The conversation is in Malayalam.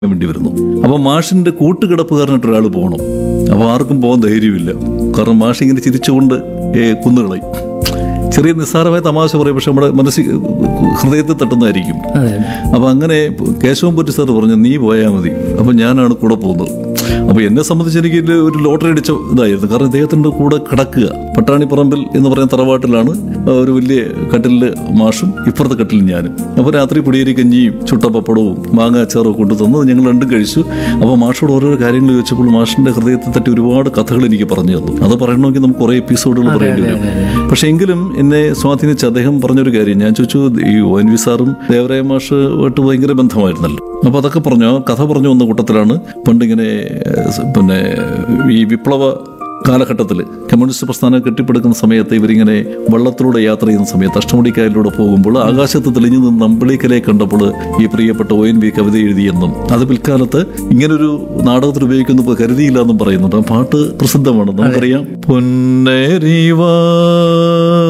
വേണ്ടി വരുന്നു അപ്പൊ മാഷിന്റെ കൂട്ടുകിടപ്പുകാരനായിട്ട് ഒരാൾ പോകണം അപ്പൊ ആർക്കും പോകാൻ ധൈര്യമില്ല കാരണം മാഷ് ഇങ്ങനെ ചിരിച്ചുകൊണ്ട് ഏ, കുന്നുകളയും ചെറിയ നിസ്സാരമായ തമാശ പറയും പക്ഷെ നമ്മുടെ മനസ്സിൽ ഹൃദയത്തിൽ തട്ടുന്നതായിരിക്കും അതെ അപ്പൊ അങ്ങനെ കേശവൻ പൊറ്റി സാർ പറഞ്ഞു നീ പോയാൽ മതി അപ്പൊ ഞാനാണ് കൂടെ പോകുന്നത് അപ്പൊ എന്നെ സംബന്ധിച്ച് എനിക്ക് ഇതില് ഒരു ലോട്ടറി അടിച്ച ഇതായിരുന്നു കാരണം ഇദ്ദേഹത്തിന്റെ കൂടെ കിടക്കുക പട്ടാണിപ്പറമ്പിൽ എന്ന് പറയുന്ന തറവാട്ടിലാണ് ഒരു വലിയ കട്ടിലില് മാഷും ഇപ്പുറത്തെ കട്ടിലിൽ ഞാനും അപ്പൊ രാത്രി പൊടിയേരി കഞ്ഞിയും ചുട്ട പപ്പടവും മാങ്ങ അച്ചാറും കൊണ്ടു തന്നത് ഞങ്ങൾ രണ്ടും കഴിച്ചു അപ്പൊ മാഷോട് ഓരോരോ കാര്യങ്ങൾ ചോദിച്ചപ്പോൾ മാഷിന്റെ ഹൃദയത്തിൽ തട്ടി ഒരുപാട് കഥകൾ എനിക്ക് പറഞ്ഞു തന്നു അത് പറയണമെങ്കിൽ നമുക്ക് കുറെ എപ്പിസോഡുകൾ പറയേണ്ടി വരും പക്ഷെ എങ്കിലും എന്നെ സ്വാധീനിച്ച അദ്ദേഹം പറഞ്ഞൊരു കാര്യം ഞാൻ ചോദിച്ചു ഈ ഒ എൻ വി സാറും ദേവരായ മാഷുമായിട്ട് ഭയങ്കര ബന്ധമായിരുന്നല്ലോ അപ്പൊ അതൊക്കെ പറഞ്ഞു ആ കഥ പറഞ്ഞു വന്ന കൂട്ടത്തിലാണ് പണ്ടിങ്ങനെ ഏഹ്, പിന്നെ ഈ വിപ്ലവ കാലഘട്ടത്തിൽ കമ്മ്യൂണിസ്റ്റ് പ്രസ്ഥാനം കെട്ടിപ്പടുക്കുന്ന സമയത്ത് ഇവരിങ്ങനെ വള്ളത്തിലൂടെ യാത്ര ചെയ്യുന്ന സമയത്ത് അഷ്ടമുടിക്കായലിലൂടെ പോകുമ്പോൾ ആകാശത്ത് തെളിഞ്ഞു നിന്ന് നമ്പിളിക്കലെ കണ്ടപ്പോൾ ഈ പ്രിയപ്പെട്ട ഒ എൻ വി കവിത എഴുതിയെന്നും അത് പിൽക്കാലത്ത് ഇങ്ങനൊരു നാടകത്തിൽ ഉപയോഗിക്കുന്നു കരുതിയില്ല എന്നും പറയുന്നുണ്ട് ആ പാട്ട് പ്രസിദ്ധമാണ് നമുക്കറിയാം പൊന്നരിവാ